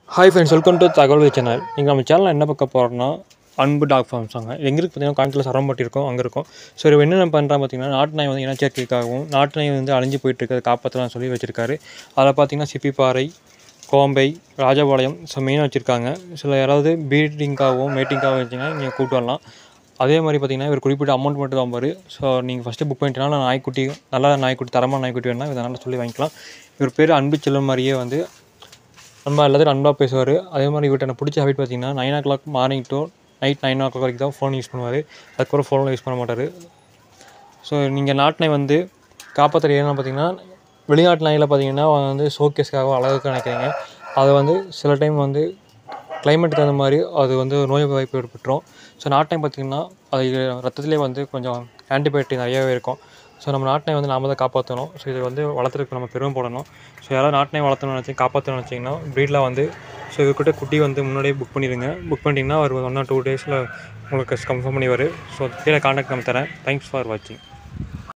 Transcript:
hi friends welcome to தகவல் channel நீங்கள் நம்ம சேனலில் என்ன பார்க்க போகிறோம்னா அன்பு டாக் ஃபார்ம்ஸ் வாங்க எங்கே இருக்கு பார்த்தீங்கன்னா காஞ்சியில் சரம்பட்டி இருக்கும் அங்கே இருக்கும் ஸோ இவர் என்னென்ன பண்ணுறான் பார்த்தீங்கன்னா நாட்டு நாய் வந்து இனச்சேர்க்கைக்காகவும் நாட்டு நாய் வந்து அழிஞ்சு போயிட்டு இருக்கிறத காப்பாற்றலாம் சொல்லி வச்சுருக்காரு அதில் பார்த்தீங்கன்னா சிப்பிப்பாறை கோம்பை ராஜபாளையம் ஸோ மெயினாக வச்சுருக்காங்க சில யாராவது பீடிங்காகவும் மேட்டிங்காகவும் வச்சிங்கன்னா நீங்கள் கூப்பிட்டு வரலாம் அதே மாதிரி பார்த்தீங்கன்னா இவர் குறிப்பிட்ட அமௌண்ட் மட்டும் தான் பாரு ஸோ நீங்கள் ஃபஸ்ட்டு புக் பண்ணிட்டீங்கன்னா நாய்க்குட்டி நல்ல நாய்க்குட்டி தரமான நாய்க்குட்டி வேணால் இதனால் சொல்லி வாங்கிக்கலாம் இவர் பேர் அன்பு செல்வம் மாதிரியே வந்து நம்ம எல்லாத்தையும் அன்பாக பேசுவார் அதே மாதிரி இவர்கிட்ட எனக்கு பிடிச்ச ஹேபிட் பார்த்தீங்கன்னா nine o'clock morning to night nine o'clock வரைக்கும் தான் ஃபோன் யூஸ் பண்ணுவார் அதுக்கப்புறம் ஃபோனில் யூஸ் பண்ண மாட்டார் ஸோ நீங்கள் நாட்டு நாய் வந்து காப்பாற்றுற ஏன்னா பார்த்தீங்கன்னா வெளிநாட்டு நாயில் பார்த்தீங்கன்னா வந்து ஷோகேஸ்க்காக அழகுக்கு நினைக்கிறீங்க அதை வந்து சில டைம் வந்து கிளைமேட்டுக்கு தகுந்த மாதிரி அது வந்து நோய் வாய்ப்பு ஏற்பட்டுரும் ஸோ நாட்டு நாய் பார்த்திங்கன்னா அது ரத்தத்திலே வந்து கொஞ்சம் ஆன்டிபயோட்டிக் நிறையாவே இருக்கும் ஸோ நம்ம நாட்டு நாய் வந்து நாம தான் காப்பாற்றணும் ஸோ இது வந்து வளர்த்துறதுக்கு நம்ம பெருமை போடணும் ஸோ யாராவது நாட்டு நாய் வளர்த்தணும்னு நினச்சி காப்பாற்றணும்னு நினச்சிங்கன்னா ப்ரீடில் வந்து ஸோ இவர்கிட்ட குட்டி வந்து முன்னாடியே புக் பண்ணிடுங்க புக் பண்ணிட்டீங்கன்னா ஒரு ஒன் ஆர் டூ டேஸில் உங்களுக்கு கன்ஃபார்ம் பண்ணிடுவார் ஸோ கீழே காண்டாக்ட் நம்ம தரேன் தேங்க்ஸ் ஃபார் வாட்சிங்